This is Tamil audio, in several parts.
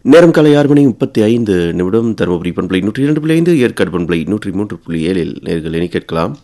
நேரம் காலை ஆறு மணி முப்பத்தி ஐந்து நிமிடம் தருமபுரி பண்பலை நூற்றி இரண்டு புள்ளி ஐந்து ஏற்காடு பண்பலை நூற்றி மூன்று புள்ளி ஏழில் நேர்கள் இனி கேட்கலாம்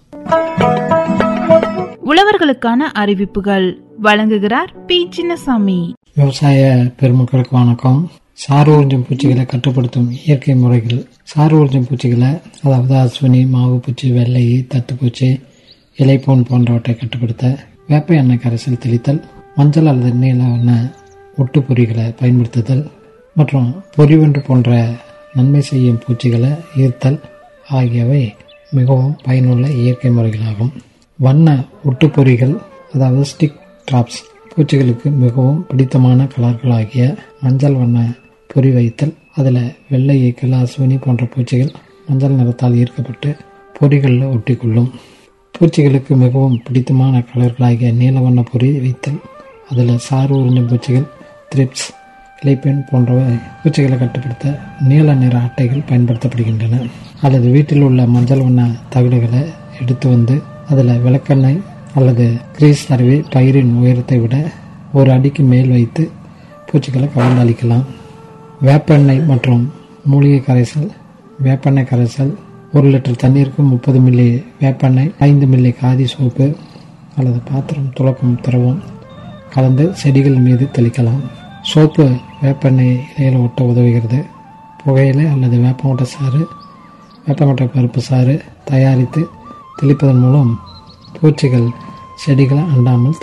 உழவர்களுக்கான அறிவிப்புகள் வழங்குகிறார் பி சின்னசாமி விவசாய பெருமக்களுக்கு வணக்கம் சாறு உறிஞ்சும் பூச்சிகளை கட்டுப்படுத்தும் இயற்கை முறைகள் சாறு உறிஞ்சும் பூச்சிகளை அதாவது அஸ்வினி மாவு பூச்சி வெள்ளை தத்துப்பூச்சி இலைப்போன் போன்றவற்றை கட்டுப்படுத்த வேப்ப எண்ணெய் கரைசல் தெளித்தல் மஞ்சள் அல்லது நீல வண்ண ஒட்டு பொறிகளை பயன்படுத்துதல் மற்றும் பொறிவென்று போன்ற நன்மை செய்யும் பூச்சிகளை ஈர்த்தல் ஆகியவை மிகவும் பயனுள்ள இயற்கை முறைகளாகும் வண்ண ஒட்டுப்பொறிகள் அதாவது ஸ்டிக் ட்ராப்ஸ் பூச்சிகளுக்கு மிகவும் பிடித்தமான கலர்களாகிய மஞ்சள் வண்ண பொறி வைத்தல் அதில் வெள்ளை ஈக்கள் அஸ்வினி போன்ற பூச்சிகள் மஞ்சள் நிறத்தால் ஈர்க்கப்பட்டு பொறிகளில் ஒட்டிக்கொள்ளும் பூச்சிகளுக்கு மிகவும் பிடித்தமான கலர்களாகிய நீல வண்ண பொறி வைத்தல் அதில் சாறு உறிஞ்சும் பூச்சிகள் த்ரிப்ஸ் இலைப்பெண் போன்றவை பூச்சிகளை கட்டுப்படுத்த நீல நிற அட்டைகள் பயன்படுத்தப்படுகின்றன அல்லது வீட்டில் உள்ள மஞ்சள் வண்ண தகடுகளை எடுத்து வந்து அதில் விளக்கெண்ணெய் அல்லது கிரீஸ் அருவி பயிரின் உயரத்தை விட ஒரு அடிக்கு மேல் வைத்து பூச்சிகளை கவர்ந்து அளிக்கலாம் வேப்பெண்ணெய் மற்றும் மூலிகை கரைசல் வேப்பெண்ணெய் கரைசல் ஒரு லிட்டர் தண்ணீருக்கு முப்பது மில்லி வேப்பெண்ணெய் ஐந்து மில்லி காதி சோப்பு அல்லது பாத்திரம் துளக்கும் திரவம் கலந்து செடிகள் மீது தெளிக்கலாம் சோப்பு வேப்பெண்ணெய் இலையில் ஒட்ட உதவுகிறது புகையிலை அல்லது வேப்பங்கொட்டை சாறு வேப்பங்கொட்டை பருப்பு சாறு தயாரித்து தெளிப்பதன் மூலம் பூச்சிகள் செடிகளை அண்டாமல்